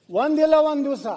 ಒಂದಿಲ್ಲ ಒಂದ್ ದಿವಸ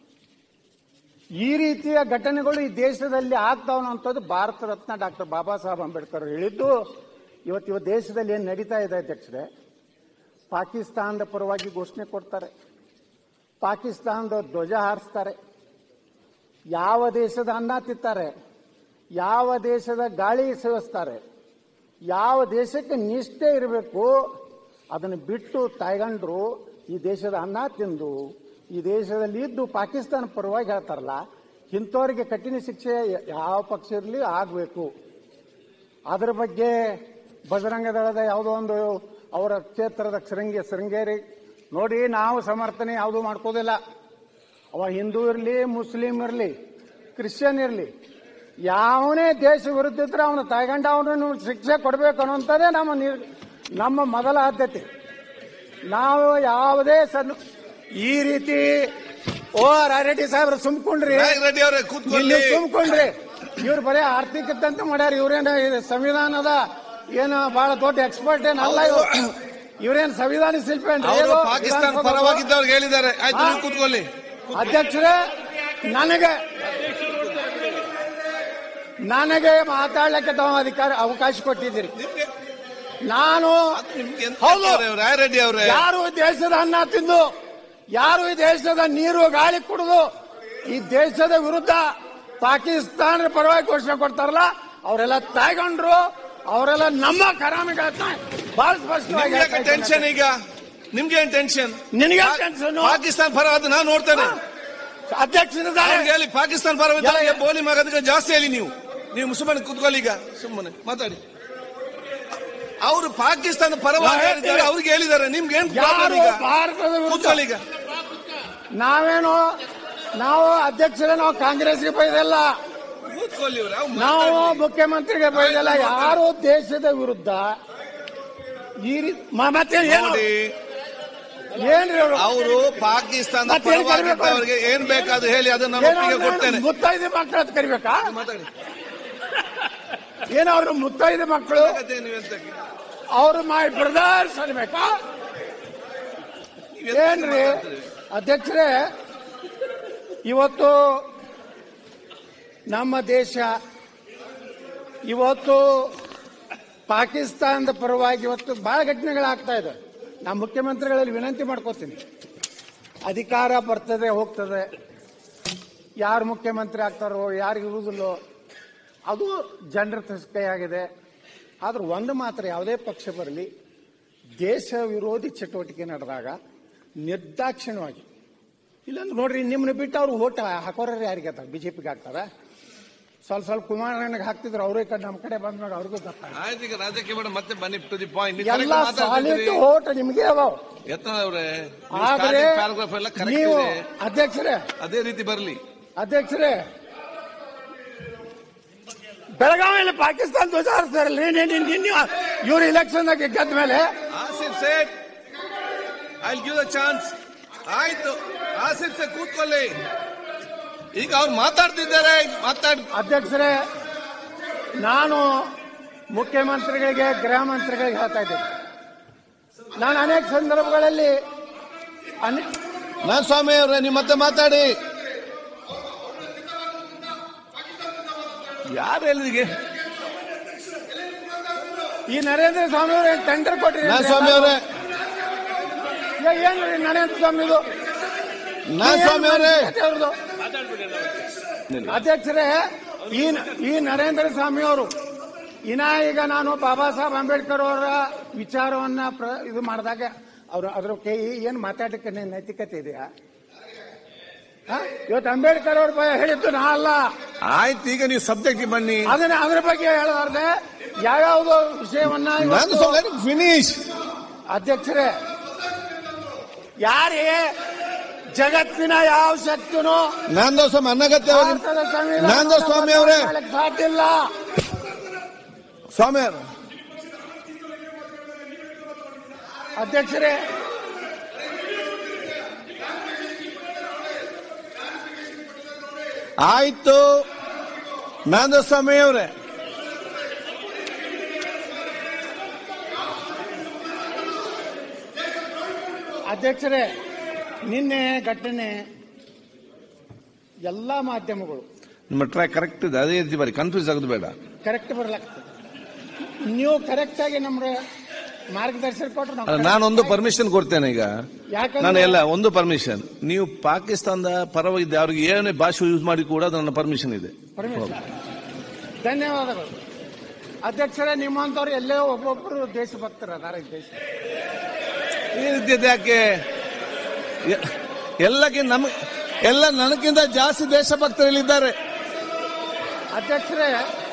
ಈ ರೀತಿಯ ಘಟನೆಗಳು ಈ ದೇಶದಲ್ಲಿ ಆಗ್ತಾವ ಅನ್ನೋಂಥದ್ದು ಭಾರತ ರತ್ನ ಡಾಕ್ಟರ್ ಬಾಬಾ ಸಾಹೇಬ್ ಅಂಬೇಡ್ಕರ್ ಹೇಳಿದ್ದು ಇವತ್ತು ಇವತ್ತು ದೇಶದಲ್ಲಿ ಏನು ನಡೀತಾ ಇದೆ ಅಧ್ಯಕ್ಷರೇ ಪಾಕಿಸ್ತಾನದ ಪರವಾಗಿ ಘೋಷಣೆ ಕೊಡ್ತಾರೆ ಪಾಕಿಸ್ತಾನದ ಧ್ವಜ ಹಾರಿಸ್ತಾರೆ ಯಾವ ದೇಶದ ಅನ್ನ ತಿತ್ತಾರೆ ಯಾವ ದೇಶದ ಗಾಳಿ ಸೇವಿಸ್ತಾರೆ ಯಾವ ದೇಶಕ್ಕೆ ನಿಷ್ಠೆ ಇರಬೇಕು ಅದನ್ನು ಬಿಟ್ಟು ತಾಯ್ಗಂಡ್ರು ಈ ದೇಶದ ಅನ್ನ ತಿಂದು ಈ ದೇಶದಲ್ಲಿ ಇದ್ದು ಪಾಕಿಸ್ತಾನ ಪರವಾಗಿ ಹೇಳ್ತಾರಲ್ಲ ಇಂಥವ್ರಿಗೆ ಕಠಿಣ ಶಿಕ್ಷೆ ಯಾವ ಪಕ್ಷ ಇರಲಿ ಆಗಬೇಕು ಅದರ ಬಗ್ಗೆ ಬಜರಂಗ ದಳದ ಯಾವುದೋ ಒಂದು ಅವರ ಕ್ಷೇತ್ರದ ಶೃಂಗೇ ಶೃಂಗೇರಿ ನೋಡಿ ನಾವು ಸಮರ್ಥನೆ ಯಾವುದೂ ಮಾಡ್ಕೋದಿಲ್ಲ ಅವ ಹಿಂದೂ ಇರಲಿ ಮುಸ್ಲಿಂ ಇರಲಿ ಕ್ರಿಶ್ಚಿಯನ್ ಇರಲಿ ಯಾವನೇ ದೇಶ ವಿರುದ್ಧ ಇದ್ರೆ ಅವನು ತಗೊಂಡು ಅವನನ್ನು ಶಿಕ್ಷೆ ಕೊಡಬೇಕು ಅನ್ನೋಂಥದ್ದೇ ನಮ್ಮ ನಿರ್- ನಮ್ಮ ಮೊದಲ ಆದ್ಯತೆ ನಾವು ಯಾವುದೇ ಸಣ್ಣ ಈ ರೀತಿ ಓ ರಾಯರೆಡ್ಡಿ ಸಾಹೇಬ್ರು ಸುಮ್ಕೊಂಡ್ರಿ ರೆಡ್ಡಿ ಅವರೇ ಇಲ್ಲಿ ಕೂತ್ಕೊಳ್ಳಿ ಸುಮ್ಕೊಂಡ್ರಿ ಇವ್ರು ಬರೀ ಆರ್ಥಿಕತೆ ಮಾಡ್ಯಾರ ಇವ್ರೇನ ಇದು ಸಂವಿಧಾನದ ಏನು ಬಹಳ ದೊಡ್ಡ ಎಕ್ಸ್ಪರ್ಟ್ ಏನ್ ಅಲ್ಲ ಇವ್ರು ಇವ್ರೇನ್ ಸಂವಿಧಾನ ಶಿಲ್ಪಿ ಏನ್ರಿ ಅವರು ಇವ್ರು? ಪಾಕಿಸ್ತಾನ ವಿಧಾನಸೌಧ ಪರವಾಗಿದ್ದವ್ರಿಗೆ ಹೇಳಿದ್ದಾರೆ ಆಯ್ತು ನೀವು ಹಾ. ಕೂತ್ಕೊಳ್ಳಿ ಅಧ್ಯಕ್ಷರೇ ನನಗೆ ನನಗೆ ಮಾತಾಡ್ಲಿಕ್ಕೆ ತಾವು ಅಧಿಕಾರ ಅವಕಾಶ ಕೊಟ್ಟಿದ್ದೀರಿ ನಿಮ್ಗೆ ನಾನು ನಿಮ್ಗೆ ಎಂತ ಹೌದು. ಅವ್ರೆ, ರಾಯರೆಡ್ಡಿ ಅವರೇ ಯಾರು ಈ ದೇಶದ ಅನ್ನ ತಿಂದು ಯಾರು ಈ ದೇಶದ ನೀರು ಗಾಳಿ ಕುಡಿದು ಈ ದೇಶದ ವಿರುದ್ಧ ಪಾಕಿಸ್ತಾನದ ಪರವಾಗಿ ಘೋಷಣೆ ಕೊಡ್ತಾರಲ್ಲ ಅವರೆಲ್ಲ ತಾಯ್ಕೊಂಡ್ರು ಅವರೆಲ್ಲ ನಮ್ಮ ಕರಾಮಿಗಳನ್ನ ಬಹಳ ಸ್ಪಷ್ಟವಾಗಿ ನಿಮ್ಗೆ ಹೇಳ್ತಾ ಇದ್ದೇನೆ. ಟೆನ್ಷನ್ ಈಗ ನಿಮ್ಗೆ ಏನ್ ಟೆನ್ಷನ್ ನಿನಗೆ ಟೆನ್ಷನ್ ಪಾಕಿಸ್ತಾನ ಪರವಾದ ನಾನು ನೋಡ್ತೇನೆ ಅಧ್ಯಕ್ಷರಿದ್ದಾರೆ ಅವ್ರಿಗೆ ಹೇಳಿ ಪಾಕಿಸ್ತಾನ ಪರವಾದ ಎಲ್ಲ- ಬೋಲಿ ಮಗದಕ್ಕೆ ಜಾಸ್ತಿ ಹೇಳಿ ನೀವು ನೀವು ಸುಮ್ಮನೆ ಕೂತ್ಕೊಳ್ಳಿ ಈಗ ಸುಮ್ಮನೆ ಮಾತಾಡಿ ಅವರು ಪಾಕಿಸ್ತಾನ ಪರವಾಗಿ ಯಾರು ಹೇಳಿದ್ದಾರೆ ಅವ್ರಿಗೆ ಹೇಳಿದ್ದಾರೆ ನಿಮ್ಗೆ ಏನ್ ಯಾರು problem ಈಗ ಭಾರತದ ವಿರುದ್ಧ ಕೂತ್ಕೊಳ್ಳಿ ಈಗ ನಾವೇನು ನಾವು ಅಧ್ಯಕ್ಷರೇ ನಾವು ಕಾಂಗ್ರೆಸ್ಗೆ ಬೈದಲ್ಲ ಕೂತ್ಕೊಳ್ಳಿ ಇವ್ರೆ, ಅವ್ರು ನಾವು ಮಾತಾಡ್ಲಿ. ಮುಖ್ಯಮಂತ್ರಿಗೆ ಬೈದಲ್ಲ ಯಾರು ದೇಶದ ವಿರುದ್ಧ ಈ ರೀತಿ ಮ- ಮತ್ತೆ ಏನು ನೋಡಿ ಏನ್ರಿ ಅವರು ಅವರು ಪಾಕಿಸ್ತಾನ ಮತ್ತೆ ಏನ್ ಕರಿಬೇಕು? ಪರವಾಗಿದ್ದವರಿಗೆ ಏನ್ ಬೇಕಾದ್ರೂ ಹೇಳಿ ಅದನ್ನ ನಾನು ಒಪ್ಪಿಗೆ ಕೊಡ್ತೇನೆ ಮುತ್ತೈದೆ ಮಕ್ಕಳು ಅಂತ ಕರಿಬೇಕಾ ಮಾತಾಡಿ ಏನೋ ಅವ್ರು ಮುತ್ತೈದೆ ಮಕ್ಕಳು ಕತೆ ನೀವೆಂತ ಅವ್ರು ಮೈ ಬ್ರದರ್ಸ್ ಅನ್ಬೇಕಾ ನೀವೆಂತ ಏನ್ರಿ ಅಧ್ಯಕ್ಷರೇ ಇವತ್ತು ನಮ್ಮ ದೇಶ ಇವತ್ತು ಪಾಕಿಸ್ತಾನದ ಪರವಾಗಿ ಇವತ್ತು ಬಹಳ ಘಟನೆಗಳಾಗ್ತಾ ಇದೆ ನಾ ಮುಖ್ಯಮಂತ್ರಿಗಳಲ್ಲಿ ವಿನಂತಿ ಮಾಡ್ಕೋತೀನಿ ಅಧಿಕಾರ ಬರ್ತದೆ ಹೋಗ್ತದೆ ಯಾರು ಮುಖ್ಯಮಂತ್ರಿ ಆಗ್ತಾರೋ ಯಾರು ಇರುವುದಿಲ್ಲೋ ಅದು ಜನರ ಕೈಯಾಗಿದೆ ಆದ್ರೆ ಒಂದು ಮಾತ್ರ ಯಾವುದೇ ಪಕ್ಷ ಬರಲಿ ದೇಶ ವಿರೋಧಿ ಚಟುವಟಿಕೆ ನಡೆದಾಗ ನಿರ್ದಾಕ್ಷಿಣ್ಯವಾಗಿ ಇಲ್ಲಾಂದ್ರೆ ನೋಡ್ರಿ ನಿಮ್ಮನ್ನ ಬಿಟ್ಟು ಅವ್ರು ಓಟ್ ಹಾಕೋರ ಯಾರಿಗೆ ಆಗ್ತಾರೆ ಬಿಜೆಪಿಗೆ ಹಾಕ್ತಾರ ಸ್ವಲ್ಪ ಸ್ವಲ್ಪ ಕುಮಾರಣ್ಣಗೆ ಹಾಕ್ತಿದ್ರು ಅವರೇ ಕಡೆ ನಮ್ಮ ಕಡೆ ಬಂದ್ಮೇಲೆ ಅವ್ರಿಗೂ ಗೊತ್ತಾಗ ಆಯ್ತು ಈಗ ರಾಜಕೀಯ ಬೇಡ ಮತ್ತೆ ಬನ್ನಿ ಟು ದಿ ಪಾಯಿಂಟ್ ಎಲ್ಲ ಸಾಲಿಡ್ ಓಟ್ ನಿಮಗೆ ಅದಾವ ಯತ್ನ ಅವರೇ ಆದ್ರೆ ಪ್ಯಾರಾಗ್ರಾಫ್ ಎಲ್ಲ ಕರೆಕ್ಟ್ ನೀವು ಇದೆ ಅಧ್ಯಕ್ಷರೇ ಅದೇ ರೀತಿ ಬರಲಿ ಅಧ್ಯಕ್ಷರೇ ಬೆಳಗಾವಿಯಲ್ಲಿ ಪಾಕಿಸ್ತಾನ ಧ್ವಜ ಹಾರಿಸ್ತಾರಲ್ರಿ ನಿನ್ನೆ ಇವ್ರು ಇಲೆಕ್ಷನ್ ಗೆದ್ದ ಮೇಲೆ Asif Sait I give the chance ಆಯ್ತು ಆಸಿಫ್ ಸೇ ಕೂತ್ಕೊಳ್ಳಿ ಈಗ ಅವ್ರು ಮಾತಾಡ್ತಿದ್ದಾರೆ ಮಾತಾಡ್ ಅಧ್ಯಕ್ಷರೇ ನಾನು ಮುಖ್ಯಮಂತ್ರಿಗಳಿಗೆ ಗೃಹ ಮಂತ್ರಿಗಳಿಗೆ ಹೇಳ್ತಾ ಇದ್ದೇನೆ ನಾನು ಅನೇಕ ಸಂದರ್ಭಗಳಲ್ಲಿ ಅನೆ- ನಾನ್ ಸ್ವಾಮಿ ಅವ್ರೆ ನೀವು ಮತ್ತೆ ಮಾತಾಡಿ ಯಾರು ಹೇಳಿದಿಗೆ ಈ ನರೇಂದ್ರ ಸ್ವಾಮಿ ಅವರು ಟೆಂಡರ್ ಕೊಟ್ರಿ ನಾನ್ ಸ್ವಾಮಿ ಅವ್ರೆ ಏನ್ರಿ ನರೇಂದ್ರ ಸ್ವಾಮಿ ಇದು ನಾನ್ ಸ್ವಾಮಿ ಅವರೇ ಅವ್ರದ್ದು ಅಧ್ಯಕ್ಷರೇ ಈ ಈ ನರೇಂದ್ರ ಸ್ವಾಮಿ ಅವರು ಇನ್ನ ಈಗ ನಾನು ಬಾಬಾ ಸಾಹೇಬ್ ಅಂಬೇಡ್ಕರ್ ಅವರ ವಿಚಾರವನ್ನ ಪ್ರ- ಇದು ಮಾಡಿದಾಗ ಅವರು ಅದ್ರ ಕೈ ಏನ್ ಮಾತಾಡಕ್ಕೆ ನೆ- ನೈತಿಕತೆ ಇದೆಯಾ ಹ? ಇವತ್ತು ಅಂಬೇಡ್ಕರ್ ಅವ್ರ ಬಗ್ಗೆ ಹೇಳಿದ್ದು ನಾ ಅಲ್ಲ ಆಯ್ತು ಈಗ ನೀವು ಸಬ್ಜೆಕ್ಟ್ ಬನ್ನಿ ಅದನ್ನ ಅದ್ರ ಬಗ್ಗೆ ಹೇಳಲಾರ್ದೆ ಯಾವ್ಯಾವ್ದೋ ವಿಷಯವನ್ನ ನಾನು ಇವತ್ತು ಫಿನಿಶ್ ಅಧ್ಯಕ್ಷರೇ ಯಾರೇ ಜಗತ್ತಿನ ಯಾವ ಶಕ್ತಿನೂ ನಂದು ಸ್ವಾಮಿ ಅನ್ನಗತ್ಯ ಭಾರತದ ಸಂವಿಧಾನವನ್ನ ನಂದು ಸ್ವಾಮಿ ಅವರೇ ಬದಲಾಯಿಸಲಿಕ್ಕೆ ಸಾಧ್ಯ ಇಲ್ಲ ಸ್ವಾಮಿ ಅವ್ರೆ ಅಧ್ಯಕ್ಷರೇ ಆಯ್ತು ನಂದು ಸ್ವಾಮಿ ಅವರೇ ಅಧ್ಯಕ್ಷರೇ ನಿನ್ನೆ ಘಟನೆ ಎಲ್ಲಾ ಮಾಧ್ಯಮಗಳು ನಿಮ್ಮ ಟ್ರ್ಯಾಕ್ ಕರೆಕ್ಟ್ ಇದೆ ಅದೇ ರೀತಿ ಬರಿ ಕನ್ಫ್ಯೂಸ್ ಆಗೋದು ಬೇಡ ಕರೆಕ್ಟ್ ಬರ್ಲಾಗ್ತದೆ ನೀವು ಕರೆಕ್ಟ್ ಆಗಿ ನಮ್ಗೆ ಮಾರ್ಗದರ್ಶನ ಕೊಟ್ರೆ ನಾವು ಅಲ್ಲ, correct ನಾನೊಂದು ಆಗಿ- ಪರ್ಮಿಷನ್ ಕೊಡ್ತೇನೆ ಈಗ ಯಾಕಂದ್ರೆ- ನಾನು ಎಲ್ಲ ಒಂದು ಪರ್ಮಿಷನ್ ನೀವು ಪಾಕಿಸ್ತಾನದ ಪರವಾಗಿದ್ದೆ ಅವ್ರಿಗೆ ಏನೇ ಭಾಷೆ ಯೂಸ್ ಮಾಡಿ ಕೂಡ ಅದು ನನ್ನ ಪರ್ಮಿಷನ್ ಇದೆ ಪರಮೇಶ್ವರ ಧನ್ಯವಾದಗಳು ಅಧ್ಯಕ್ಷರೇ ನಿಮ್ಮಂತವ್ರು ಎಲ್ಲೇ ಒಬ್ಬೊಬ್ಬರು ದೇಶಭಕ್ತರು ಅದಾರ ಈ ದೇಶ ಈ ರೀತಿ ಇದೆ ಯಾಕೆ ಎ- ಎಲ್ಲಕ್ಕೆ ನಮ್ ಎಲ್ಲ ನನಗಿಂತ ಜಾಸ್ತಿ ದೇಶಭಕ್ತರಲ್ಲಿದ್ದಾರೆ ಅಧ್ಯಕ್ಷರೇ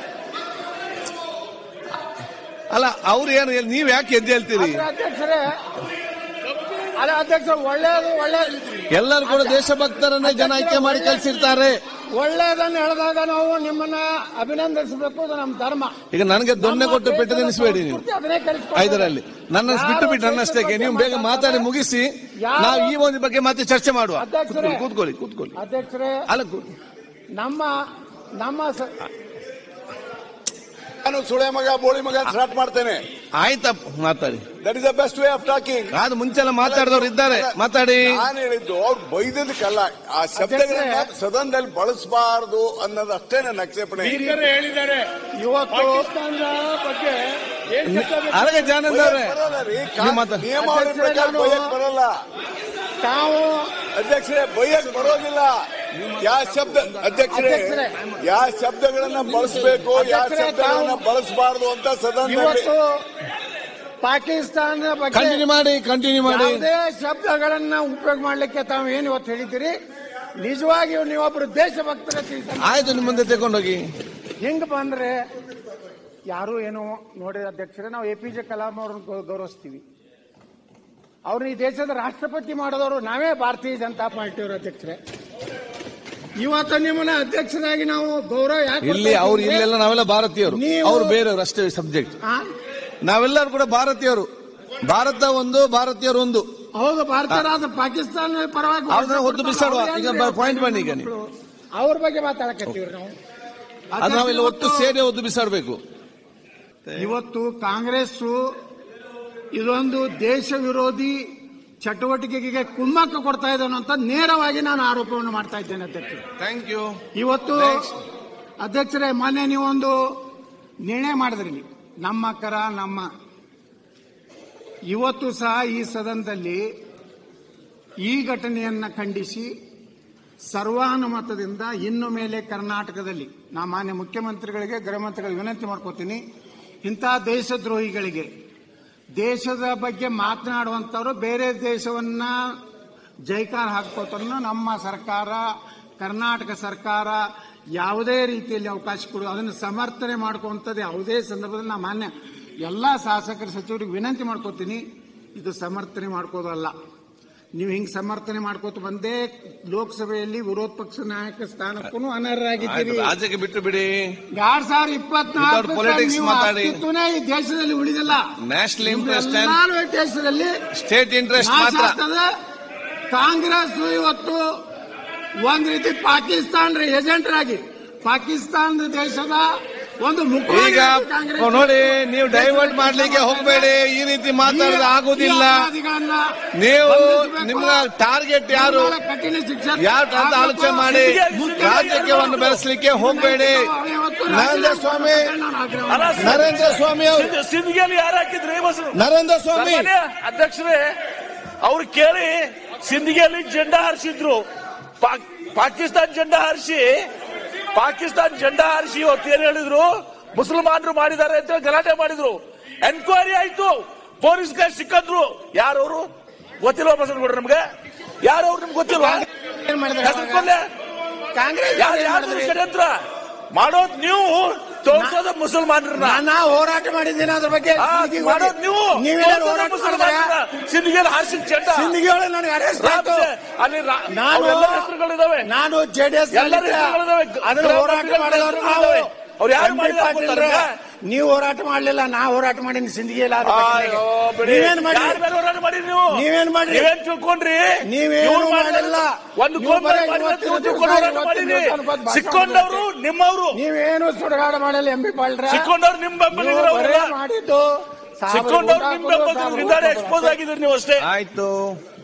ಅಲ್ಲ ಅವ್ರು ಏನು ನೀವ್ ಯಾಕೆ ಎದ್ದು ಹೇಳ್ತೀರಿ ಆದ್ರೆ ಅಧ್ಯಕ್ಷರೇ ಅಲ್ಲ ಅಧ್ಯಕ್ಷ ಒಳ್ಳೇದು ಒಳ್ಳೇದು ಎಲ್ಲರೂ ಕೂಡ ದೇಶಭಕ್ತರನ್ನೇ ಜನ ಆಯ್ಕೆ ಮಾಡಿ ಕಳ್ಸಿರ್ತಾರೆ ಒಳ್ಳೇದನ್ನ ಹೇಳಿದಾಗ ನಾವು ನಿಮ್ಮನ್ನ ಅಭಿನಂದಿಸಬೇಕು ಅದು ನಮ್ಮ ಧರ್ಮ ಈಗ ನನಗೆ ದೊನ್ನೆ ಕೊಟ್ಟು ಪೆಟ್ಟು ತಿನ್ನಿಸಬೇಡಿ ನೀವು ಪೂರ್ತಿ ಅದನ್ನೇ ಕಲಿಸ್ಕೊಡ್ಬೇಕು. ಐದರಲ್ಲಿ ನನ್ನ ಬಿಟ್ಟು ಬಿಟ್ಟು ನನ್ನಷ್ಟಕ್ಕೆ ನೀವು ಬೇಗ ಮಾತಾಡಿ ಮುಗಿಸಿ ಯಾರು- ನಾವು ಈ ಒಂದು ಬಗ್ಗೆ ಮತ್ತೆ ಚರ್ಚೆ ಮಾಡುವ ಅಧ್ಯಕ್ಷರೇ. ಕೂತ್ಕೊಳ್ಳಿ ಕೂತ್ಕೊಳ್ಳಿ ಅಧ್ಯಕ್ಷರೇ ಅಲ್ಲ ಕೂ- ನಮ್ಮ ನಮ್ಮ ಸ- ನಾನು ಸುಳೆ ಮಗ ಬೋಳಿ ಮಗ ಸ್ಟಾರ್ಟ್ ಮಾಡ್ತೇನೆ ಆಯ್ತಪ್ಪ ಮಾತಾಡಿ that is the best way of talking ಅದು ಮುಂಚೆಲ್ಲ ಮಾತಾಡಿದವರು ಇದ್ದಾರೆ ಮಾತಾಡಿ ನಾನು ಹೇಳಿದ್ದು ಅವ್ರು ಬೈದದಕ್ಕಲ್ಲ ಆ ಶಬ್ದಗಳನ್ನ ಸದನದಲ್ಲಿ ಬಳಸಬಾರದು ಅನ್ನೋದು ಅಷ್ಟೇ ನನ್ನ ಆಕ್ಷೇಪಣೆ ಹೇಳಿದ್ದಾರೆ ಇವತ್ತು ಪಾಕಿಸ್ತಾನದ ಬಗ್ಗೆ ಏನ್ ಚರ್ಚೆ ಅರಗ ಜಾನಂದ್ ಅವ್ರೆ ಬರಲ್ಲ ರೀ ನೀವು ಮಾತಾಡಿ. ನಿಯಮಾವಳಿ ಪ್ರಕಾರ ಅಧ್ಯಕ್ಷರೇ, ಬೈಯಕ್ ಬರಲ್ಲ ತಾವು ಅಧ್ಯಕ್ಷರೇ ಬೈಯಕ್ ಬರೋದಿಲ್ಲ ಯಾವ ಶಬ್ದ ಅಧ್ಯಕ್ಷರೇ ಅಧ್ಯಕ್ಷರೇ. ಯಾವ ಶಬ್ದಗಳನ್ನ ಬಳಸಬೇಕು ಯಾವ ಅಧ್ಯಕ್ಷರೇ, ಶಬ್ದಗಳನ್ನ ತಾವು- ಬಳಸಬಾರದು ಅಂತ ಸದನದಲ್ಲಿ ಇವತ್ತು ಪಾಕಿಸ್ತಾನದ ಬಗ್ಗೆ ಕಂಟಿನ್ಯೂ ಮಾಡಿ ಕಂಟಿನ್ಯೂ ಮಾಡಿ ಯಾವುದೇ ಶಬ್ದಗಳನ್ನ ಉಪಯೋಗ ಮಾಡ್ಲಿಕ್ಕೆ ತಾವು ಏನು ಇವತ್ತು ಹೇಳಿದ್ದೀರಿ ನಿಜವಾಗಿಯೂ ನೀವೊಬ್ರು ದೇಶಭಕ್ತರ ತಿಳಿಸ ಆಯ್ತು ನಿಮ್ಮ ಮುಂದೆ ತಗೊಂಡೋಗಿ ಹಿಂಗ್ ಬಂದ್ರೆ ಯಾರು ಏನು ನೋಡಿ ಅಧ್ಯಕ್ಷರೇ ನಾವು ಎ ಪಿ ಜೆ ಕಲಾಂ ಅವ್ರನ್ನ ಗೌ- ಗೌರವಿಸ್ತೀವಿ ಅವ್ರನ್ನ ಈ ದೇಶದ ರಾಷ್ಟ್ರಪತಿ ಮಾಡಿದವರು ನಾವೇ ಭಾರತೀಯ ಜನತಾ ಪಾರ್ಟಿಯವರು ಅಧ್ಯಕ್ಷರೇ ಇವತ್ತು ನಿಮ್ಮನ್ನ ಅಧ್ಯಕ್ಷರಾಗಿ ನಾವು ಗೌರವ ಯಾಕೆ ಇಲ್ಲಿ ಕೊಡ್ತಾ ಅವ್ರು ಇದ್ದೀವಿ? ಇಲ್ಲೆಲ್ಲ ನಾವೆಲ್ಲ ಭಾರತೀಯರು ನೀವು- ಅವ್ರು ಬೇರೆಯವರು ಅಷ್ಟೇ ಸಬ್ಜೆಕ್ಟ್ ಆ? ನಾವೆಲ್ಲರೂ ಕೂಡ ಭಾರತೀಯರು ಭಾರತ ಒಂದು ಭಾರತೀಯರು ಒಂದು ಹೌದು ಭಾರತೀಯರಾದ ಪಾಕಿಸ್ತಾನ ಪರವಾಗಿ ಅವ್ರನ್ನ ಹೊತ್ತು ಬಿಸಾಡುವ. ಈಗ ಬ- point ಬನ್ನಿ ಈಗ ನೀವು. ಅವ್ರ ಬಗ್ಗೆ ಮಾತಾಡಕತ್ತೀವ್ರಿ ನಾವು ಅದು ನಾವೆಲ್ಲ ಒಟ್ಟು ಸೇರಿ ಒದ್ದು ಬಿಸಾಡಬೇಕು ಇವತ್ತು ಕಾಂಗ್ರೆಸ್ ಇದೊಂದು ದೇಶ ವಿರೋಧಿ ಚಟುವಟಿಕೆಗೆ ಕುಮ್ಮಕ್ಕ ಕೊಡ್ತಾ ಇದೆ ಅಂತ ನೇರವಾಗಿ ನಾನು ಆರೋಪವನ್ನು ಮಾಡ್ತಾ ಇದ್ದೇನೆ ಅಧ್ಯಕ್ಷ ಥ್ಯಾಂಕ್ ಯು ಇವತ್ತು ಅಧ್ಯಕ್ಷರೇ ಮೊನ್ನೆ ನೀವೊಂದು ನಿರ್ಣಯ ಮಾಡಿದ್ರಿ ನೀವು. ನಮ್ಮ ಕರ ನಮ್ಮ ಇವತ್ತು ಸಹ ಈ ಸದನದಲ್ಲಿ ಈ ಘಟನೆಯನ್ನ ಖಂಡಿಸಿ ಸರ್ವಾನುಮತದಿಂದ ಇನ್ನು ಮೇಲೆ ಕರ್ನಾಟಕದಲ್ಲಿ ನಾ ಮಾನ್ಯ ಮುಖ್ಯಮಂತ್ರಿಗಳಿಗೆ ಗೃಹ ಮಂತ್ರಿಗಳಿಗೆ ವಿನಂತಿ ಮಾಡ್ಕೋತೀನಿ ಇಂಥ ದೇಶದ್ರೋಹಿಗಳಿಗೆ ದೇಶದ ಬಗ್ಗೆ ಮಾತನಾಡುವಂತವರು ಬೇರೆ ದೇಶವನ್ನ ಜೈಕಾರ ಹಾಕ್ಕೋತನ್ನು ನಮ್ಮ ಸರ್ಕಾರ ಕರ್ನಾಟಕ ಸರ್ಕಾರ ಯಾವುದೇ ರೀತಿಯಲ್ಲಿ ಅವಕಾಶ ಕೊಡು ಅದನ್ನು ಸಮರ್ಥನೆ ಮಾಡ್ಕೊಂಥದ್ದು ಯಾವುದೇ ಸಂದರ್ಭದಲ್ಲಿ ನಾ ಮಾನ್ಯ ಎಲ್ಲ ಶಾಸಕರ ಸಚಿವರಿಗೆ ವಿನಂತಿ ಮಾಡ್ಕೋತೀನಿ ಇದು ಸಮರ್ಥನೆ ಮಾಡ್ಕೋದಲ್ಲ ನೀವು ಹಿಂಗ್ ಸಮರ್ಥನೆ ಮಾಡ್ಕೋತ ಬಂದೇ ಲೋಕಸಭೆಯಲ್ಲಿ ವಿರೋಧ ಪಕ್ಷ ನಾಯಕ ಸ್ಥಾನಕ್ಕೂ ಅನರ್ಹರಾಗಿದ್ದೀರಿ ರಾಜ್ಯಕ್ಕೆ ಬಿಟ್ಟು ಬಿಡಿ ಎರಡ್ ಸಾವಿರದ Without politics ಇಪ್ಪತ್ನಾಲ್ಕು ಮಾತಾಡಿ. ಅಸ್ತಿತ್ವನೇ ಈ ದೇಶದಲ್ಲಿ ಉಳಿದಿಲ್ಲ ನ್ಯಾಷನಲ್ ಇಂಟ್ರೆಸ್ಟ್ ಅಂಡ್ ಎಲ್ಲಾನು ಈ ದೇಶದಲ್ಲಿ ಸ್ಟೇಟ್ ಇಂಟ್ರೆಸ್ಟ್ ನಾಶ ಮಾತ್ರ ಆಗ್ತದೆ ಕಾಂಗ್ರೆಸ್ ಇವತ್ತು ಒಂದ್ ರೀತಿ ಪಾಕಿಸ್ತಾನ ಏಜೆಂಟರಾಗಿ ಪಾಕಿಸ್ತಾನ ದೇಶದ ಒಂದು ಮುಖ ಈಗ ನೋಡಿ ನೀವು ಡೈವರ್ಟ್ ಮಾಡ್ಲಿಕ್ಕೆ ಹೋಗಬೇಡಿ ಈ ರೀತಿ ಮಾತಾಡಿದ್ರೆ ಆಗುದಿಲ್ಲ ನೀವು ನಿಮ್ಮ ಟಾರ್ಗೆಟ್ ಯಾರು ಕಠಿಣ ಶಿಕ್ಷೆ ಯಾರು ಅಂತ ಆಲೋಚನೆ ಮಾಡಿ ರಾಜ್ಯಕ್ಕೆ ಒಂದು ಬೆಳೆಸಲಿಕ್ಕೆ ಹೋಗಬೇಡಿ ನರೇಂದ್ರ ಸ್ವಾಮಿ ನರೇಂದ್ರ ಸ್ವಾಮಿ ಅವರು ಸಿಂಧಿಗೆಯಲ್ಲಿ ಯಾರು ಹಾಕಿದ್ರಿ ಬಸ್ರು ನರೇಂದ್ರ ಸ್ವಾಮಿ ಸನ್ಮಾನ್ಯ ಅಧ್ಯಕ್ಷರೇ ಅವ್ರು ಕೇಳಿ ಸಿಂಧಿಗೆಯಲ್ಲಿ ಜೆಂಡಾ ಹಾರಿಸಿದ್ರು ಪಾಕ್- ಪಾಕಿಸ್ತಾನ್ ಜೆಂಡಾ ಹಾರಿಸಿ ಪಾಕಿಸ್ತಾನ್ ಜೆಂಡಾ ಹಾರಿಸಿ ಇವತ್ತು ಏನ್ ಹೇಳಿದ್ರು ಮುಸಲ್ಮಾನರು ಮಾಡಿದ್ದಾರೆ ಅಂತ ಗಲಾಟೆ ಮಾಡಿದ್ರು ಎನ್ಕ್ವೈರಿ ಆಯ್ತು ಪೊಲೀಸ್ ಕೈ ಸಿಕ್ಕಂದ್ರು ಯಾರವರು ಗೊತ್ತಿಲ್ವಾ ಬಸವನಗೌಡ್ರ ನಮ್ಗೆ ಯಾರವ್ರು ನಿಮ್ಗೆ ಗೊತ್ತಿಲ್ವಾ ಹೆಸರು ಕೊಡ್ಲೆ? ಕಾಂಗ್ರೆಸ್ ಯಾರು ಯಾರು ಷಡ್ಯಂತ್ರ ಮಾಡೋದ್ ನೀವು ತೋರ್ಸೋದು ಮುಸಲ್ಮಾನರನ್ನ ನಾ ಹೋರಾಟ ಮಾಡಿದ್ದೀನಿ ಅದ್ರ ಬಗ್ಗೆ ಆ, ಮಾಡೋದ್ ನೀವು ನೀವೇನಾದ್ರು ತೋರ್ಸೋದು ಹೋರಾಟ ಮುಸಲ್ಮಾನರನ್ನ. ಸಿಂಧಿಗೆಯಲ್ಲಿ ಹಾರಿಸಿದ ಜೆಂಡಾ ಸಿಂದಗಿ ಒಳಗೆ ನನಗೆ ಅರೆಸ್ಟ್ ಆಯ್ತು ರಾಮ್ಸೆ, ಅಲ್ಲಿ ರಾ- ನಾನು ಅವ್ರೆಲ್ಲ ಹೆಸರುಗಳಿದಾವೆ ನಾನು ಜೆಡಿಎಸ್ ಎಲ್ಲರ ಹೆಸರುಗಳಿದಾವೆ ಅದನ್ನ ಹೋರಾಟ ಮಾಡಿದವರು ನಾವು ಅವ್ರು ಯಾರು ಎಂ ಪಿ ಮಾಡಿಲ್ಲ ಪಾಟೀಲ್ರೆ, ಗೊತ್ತಾ ನೀವು ಹೋರಾಟ ಮಾಡ್ಲಿಲ್ಲ ನಾ ಹೋರಾಟ ಮಾಡೀನಿ ಸಿಂದಗಿಯಲ್ಲಿ ಆದ ಘಟನೆಗೆ. ಅಯ್ಯೋ, ಬಿಡಿ. ನೀವೇನ್ ಮಾಡಿ ಯಾರ್ ಮೇಲೆ ಹೋರಾಟ ಮಾಡಿರಿ ನೀವು ನೀವೇನ್ ಮಾಡ್ರಿ? ನೀವೇನ್ ತಿಳ್ಕೊಂಡ್ರಿ ನೀವೇನು ಇವ್ರು ಮಾಡಿಲ್ಲ. ಮಾಡಿಲ್ಲ. ಒಂದು ನೀವು ಗೋಲ್ ಬರೀ ಮಾಡಿಲ್ಲ, ಇವತ್ತಿನ ನೀವು ತಿಳ್ಕೊಂಡು ದಿವಸ ಹೋರಾಟ ಇವತ್ತಿನ ಮಾಡಿರಿ ದಿವಸ ಅನ್ಬೋದು ಭಾಷಣ ಸಿಕ್ಕೊಂಡವರು ನಿಮ್ಮವರು ನೀವೇನು ಸುಡಗಾಡ ಮಾಡಲ್ಲ ಎಂ ಪಿ ಪಾಲ್ರೆ ಸಿಕ್ಕೊಂಡವ್ರು ನಿಮ್ಮ ಬೆಂಬಲಿಗರು ನೀವು ಬರೇ ಅವರೆಲ್ಲ. ಮಾಡಿದ್ದು ಸಾಬ್ರು ಸಿಕ್ಕೊಂಡವ್ರು ಊಟ ನಿಮ್ ಹಾಕೋದು, ಬೆಂಬಲಿಗರು ಸಾಬ್ರು ನಿಂದಾನೆ ಊಟ ಎಕ್ಸ್ಪೋಸ್ ಆಗಿದ್ರಿ ನೀವು ಅಷ್ಟೇ ಆಯ್ತು